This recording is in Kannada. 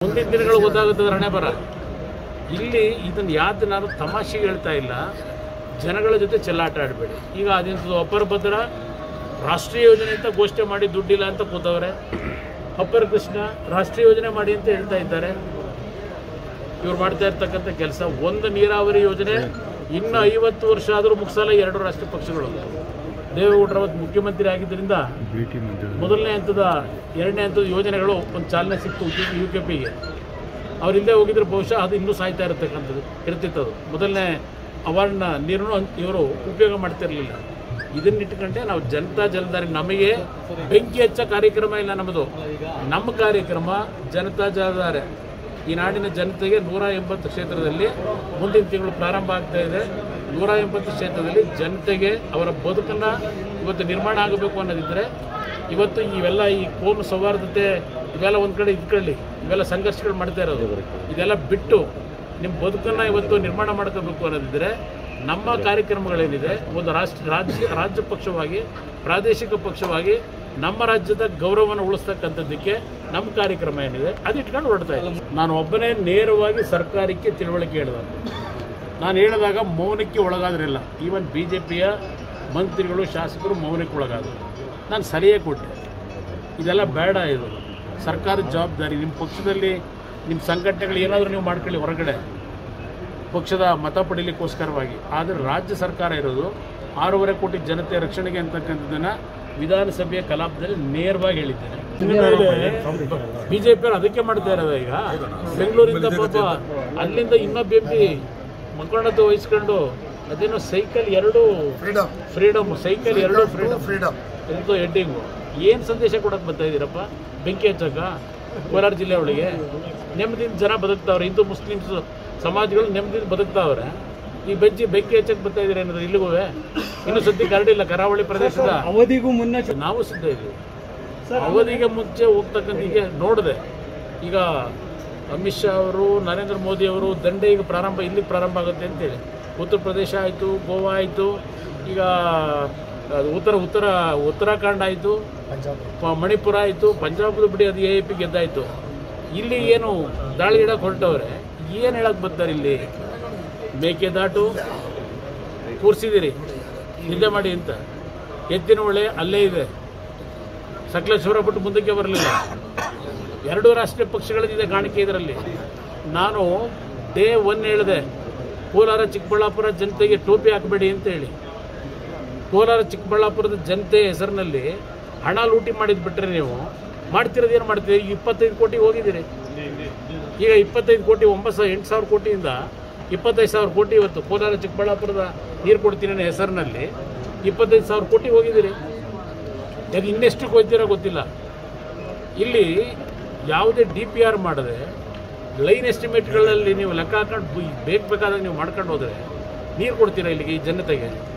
ಮುಂದಿನ ದಿನಗಳು ಗೊತ್ತಾಗುತ್ತದೆ ಹಣೆ ಬರ ಇಲ್ಲಿ ಇದನ್ನು ಯಾವ್ದು ನಾನು ತಮಾಷೆಗೆ ಹೇಳ್ತಾ ಇಲ್ಲ ಜನಗಳ ಜೊತೆ ಚೆಲ್ಲಾಟ ಆಡಬೇಡಿ ಈಗ ಅದಿಂಥದ್ದು ಅಪರ ಭದ್ರ ರಾಷ್ಟ್ರೀಯ ಯೋಜನೆ ಅಂತ ಘೋಷಣೆ ಮಾಡಿ ದುಡ್ಡಿಲ್ಲ ಅಂತ ಕೂತವ್ರೆ ಅಪರ ಕೃಷ್ಣ ರಾಷ್ಟ್ರೀಯ ಯೋಜನೆ ಮಾಡಿ ಅಂತ ಹೇಳ್ತಾ ಇದ್ದಾರೆ ಇವ್ರು ಮಾಡ್ತಾ ಇರ್ತಕ್ಕಂಥ ಕೆಲಸ ಒಂದು ನೀರಾವರಿ ಯೋಜನೆ ಇನ್ನು ಐವತ್ತು ವರ್ಷ ಆದರೂ ಮುಗಿಸಲ್ಲ ಎರಡು ರಾಷ್ಟ್ರೀಯ ಪಕ್ಷಗಳು ದೇವೇಗೌಡರು ಅವತ್ತು ಮುಖ್ಯಮಂತ್ರಿ ಆಗಿದ್ದರಿಂದ ಮೊದಲನೇ ಹಂತದ ಎರಡನೇ ಹಂತದ ಯೋಜನೆಗಳು ಒಂದು ಚಾಲನೆ ಸಿಕ್ತು ಯು ಕೆ ಪಿಗೆ ಅವ್ರು ಹಿಂದೆ ಹೋಗಿದ್ರೆ ಬಹುಶಃ ಅದು ಇನ್ನೂ ಸಾಯ್ತಾ ಇರತಕ್ಕಂಥದ್ದು ಇರ್ತಿತ್ತು ಅದು ಮೊದಲನೇ ಅವಾರ್ಡ್ನ ನೀರನ್ನು ಇವರು ಉಪಯೋಗ ಮಾಡ್ತಿರಲಿಲ್ಲ ಇದನ್ನಿಟ್ಕೊಂಡೆ ನಾವು ಜನತಾ ಜಲಧಾರೆ ನಮಗೆ ಬೆಂಕಿ ಹಚ್ಚ ಕಾರ್ಯಕ್ರಮ ಇಲ್ಲ ನಮ್ಮದು ನಮ್ಮ ಕಾರ್ಯಕ್ರಮ ಜನತಾ ಜಲಧಾರೆ ಈ ನಾಡಿನ ಜನತೆಗೆ ನೂರ ಎಂಬತ್ತು ಕ್ಷೇತ್ರದಲ್ಲಿ ಮುಂದಿನ ತಿಂಗಳು ಪ್ರಾರಂಭ ಆಗ್ತಾ ಇದೆ ನೂರ ಎಂಬತ್ತು ಕ್ಷೇತ್ರದಲ್ಲಿ ಜನತೆಗೆ ಅವರ ಬದುಕನ್ನು ಇವತ್ತು ನಿರ್ಮಾಣ ಆಗಬೇಕು ಅನ್ನೋದಿದ್ದರೆ ಇವತ್ತು ಇವೆಲ್ಲ ಈ ಕೋಮು ಸೌಹಾರ್ದತೆ ಇವೆಲ್ಲ ಒಂದು ಕಡೆ ಇದ್ಕೊಳ್ಳಿ ಇವೆಲ್ಲ ಸಂಘರ್ಷಗಳು ಮಾಡ್ತಾ ಇರೋದು ಇದೆಲ್ಲ ಬಿಟ್ಟು ನಿಮ್ಮ ಬದುಕನ್ನು ಇವತ್ತು ನಿರ್ಮಾಣ ಮಾಡ್ಕೋಬೇಕು ಅನ್ನೋದಿದ್ದರೆ ನಮ್ಮ ಕಾರ್ಯಕ್ರಮಗಳೇನಿದೆ ಒಂದು ರಾಷ್ಟ್ರ ರಾಜ್ಯ ರಾಜ್ಯ ಪಕ್ಷವಾಗಿ ಪ್ರಾದೇಶಿಕ ಪಕ್ಷವಾಗಿ ನಮ್ಮ ರಾಜ್ಯದ ಗೌರವವನ್ನು ಉಳಿಸ್ತಕ್ಕಂಥದ್ದಕ್ಕೆ ನಮ್ಮ ಕಾರ್ಯಕ್ರಮ ಏನಿದೆ ಅದು ಇಟ್ಕೊಂಡು ಹೊರಡ್ತಾ ಇದ್ದೀನಿ ನಾನು ಒಬ್ಬನೇ ನೇರವಾಗಿ ಸರ್ಕಾರಕ್ಕೆ ತಿಳುವಳಿಕೆ ಹೇಳಿದ ನಾನು ಹೇಳಿದಾಗ ಮೌನಕ್ಕೆ ಒಳಗಾದ್ರಿಲ್ಲ ಈವನ್ ಬಿ ಜೆ ಪಿಯ ಮಂತ್ರಿಗಳು ಶಾಸಕರು ಮೌನಕ್ಕೆ ಒಳಗಾದರು ನಾನು ಸರಿಯೇ ಕೊಟ್ಟೆ ಇದೆಲ್ಲ ಬೇಡ ಇದು ಸರ್ಕಾರದ ಜವಾಬ್ದಾರಿ ನಿಮ್ಮ ಪಕ್ಷದಲ್ಲಿ ನಿಮ್ಮ ಸಂಘಟನೆಗಳು ಏನಾದರೂ ನೀವು ಮಾಡ್ಕೊಳ್ಳಿ ಹೊರಗಡೆ ಪಕ್ಷದ ಮತ ಪಡೀಲಿಕ್ಕೋಸ್ಕರವಾಗಿ ಆದರೆ ರಾಜ್ಯ ಸರ್ಕಾರ ಇರೋದು ಆರೂವರೆ ಕೋಟಿ ಜನತೆಯ ರಕ್ಷಣೆಗೆ ಅಂತಕ್ಕಂಥದ್ದನ್ನು ವಿಧಾನಸಭೆಯ ಕಲಾಪದಲ್ಲಿ ನೇರವಾಗಿ ಹೇಳಿದ್ದೇನೆ ಬಿಜೆಪಿ ಅದಕ್ಕೆ ಮಾಡ್ತಾ ಇರೋದು ಈಗ ಬೆಂಗಳೂರಿಂದ ಪಾಪ ಅಲ್ಲಿಂದ ಇನ್ನೊಬ್ಬ ಎಂ ಪಿ ಮಕ್ಕಳದ್ದು ವಹಿಸ್ಕೊಂಡು ಅದೇನೋ ಸೈಕಲ್ ಎರಡು ಫ್ರೀಡಮ್ ಫ್ರೀಡಮ್ ಸೈಕಲ್ ಎರಡು ಫ್ರೀಡಮ್ ಫ್ರೀಡಮ್ ಎಂತೋ ಹೆಡ್ಡಿಂಗು ಏನು ಸಂದೇಶ ಕೊಡಕ್ಕೆ ಬರ್ತಾ ಇದ್ದೀರಪ್ಪ ಬೆಂಕಿ ಹಚ್ಚಕ್ಕ ಕೋಲಾರ ಜಿಲ್ಲೆ ಒಳಗೆ ನೆಮ್ಮದಿಯಿಂದ ಜನ ಬದುಕ್ತಾವ್ರೆ ಹಿಂದೂ ಮುಸ್ಲಿಮ್ಸ್ ಸಮಾಜಗಳು ನೆಮ್ಮದಿಯಿಂದ ಬದುಕ್ತಾವ್ರೆ ಈ ಬೆಂಚಿ ಬೆಂಕಿ ಹಚ್ಚಕ್ಕೆ ಬರ್ತಾ ಇದ್ದೀರಿ ಏನಾದ್ರು ಇಲ್ಲಿಗೂ ಇನ್ನೂ ಸದ್ಯಕ್ಕೆ ಹರಡಿಲ್ಲ ಕರಾವಳಿ ಪ್ರದೇಶದ ಅವಧಿಗೂ ಮುನ್ನ ಚು- ನಾವು ಸಿದ್ಧ ಇದ್ದೀವಿ ಅವಧಿಗೆ ಮುಂಚೆ ಹೋಗ್ತಕ್ಕಂಥ ಈಗ ನೋಡಿದೆ ಈಗ ಅಮಿತ್ ಶಾ ಅವರು ನರೇಂದ್ರ ಮೋದಿ ಅವರು ದಂಡೆ ಈಗ ಪ್ರಾರಂಭ ಇಲ್ಲಿ ಪ್ರಾರಂಭ ಆಗುತ್ತೆ ಅಂತೇಳಿ ಉತ್ತರ ಪ್ರದೇಶ ಆಯಿತು ಗೋವಾ ಆಯಿತು ಈಗ ಅದು ಉತ್ತರ ಉತ್ತರ ಉತ್ತರಾಖಂಡ್ ಆಯಿತು ಪ- ಮಣಿಪುರ ಆಯಿತು ಪಂಜಾಬ್ದು ಬಿಡಿ ಅದು ಎ ಪಿ ಗೆದ್ದಾಯಿತು ಇಲ್ಲಿ ಏನು ದಾಳಿ ಇಡಕ್ಕೆ ಹೊರಟವ್ರೆ ಏನು ಹೇಳಕ್ಕೆ ಬರ್ತಾರೆ ಇಲ್ಲಿ ಮೇಕೆದಾಟು ಕೂರಿಸಿದ್ದೀರಿ ನಿದ್ದೆ ಮಾಡಿ ಅಂತ ಎತ್ತಿನ ಹೊಳೆ ಅಲ್ಲೇ ಇದೆ ಸಕಲೇಶ್ವರ ಬಿಟ್ಟು ಮುಂದಕ್ಕೆ ಬರಲಿಲ್ಲ ಎರಡು ರಾಷ್ಟ್ರೀಯ ಪಕ್ಷಗಳದಿದೆ ಕಾಣಿಕೆ ಇದರಲ್ಲಿ ನಾನು ಡೇ ಒನ್ ಹೇಳಿದೆ ಕೋಲಾರ ಚಿಕ್ಕಬಳ್ಳಾಪುರ ಜನತೆಗೆ ಟೋಪಿ ಹಾಕಬೇಡಿ ಅಂತ ಹೇಳಿ ಕೋಲಾರ ಚಿಕ್ಕಬಳ್ಳಾಪುರದ ಜನತೆ ಹೆಸರಿನಲ್ಲಿ ಹಣ ಲೂಟಿ ಮಾಡಿದ್ ಬಿಟ್ರೆ ನೀವು ಮಾಡ್ತಿರೋದು ಏನು ಮಾಡ್ತೀರಿ ಈಗ ಇಪ್ಪತ್ತೈದು ಕೋಟಿ ಹೋಗಿದ್ದೀರಿ ಈಗ ಇಪ್ಪತ್ತೈದು ಕೋಟಿ ಒಂಬತ್ತು ಸಾವಿರ ಎಂಟು ಸಾವಿರ ಕೋಟಿಯಿಂದ ಇಪ್ಪತ್ತೈದು ಸಾವಿರ ಕೋಟಿ ಇವತ್ತು ಕೋಲಾರ ಚಿಕ್ಕಬಳ್ಳಾಪುರದ ನೀರು ಕೊಡ್ತೀನಿ ಅನ್ನೋ ಹೆಸರಿನಲ್ಲಿ ಇಪ್ಪತ್ತೈದು ಸಾವಿರ ಕೋಟಿ ಹೋಗಿದ್ದೀರಿ ಅದು ಇನ್ನೆಷ್ಟಕ್ಕೆ ಹೋಗ್ತೀರೋ ಗೊತ್ತಿಲ್ಲ ಇಲ್ಲಿ ಯಾವುದೇ ಡಿ ಪಿ ಆರ್ ಮಾಡದೆ ಲೈನ್ ಎಸ್ಟಿಮೇಟ್ಗಳಲ್ಲಿ ನೀವು ಲೆಕ್ಕ ಹಾಕೊಂಡು ಬೇಕು ಬೇಕಾದಾಗ ನೀವು ಮಾಡ್ಕೊಂಡು ಹೋದರೆ ನೀರು ಕೊಡ್ತೀರಾ ಇಲ್ಲಿಗೆ ಈ ಜನತೆಗೆ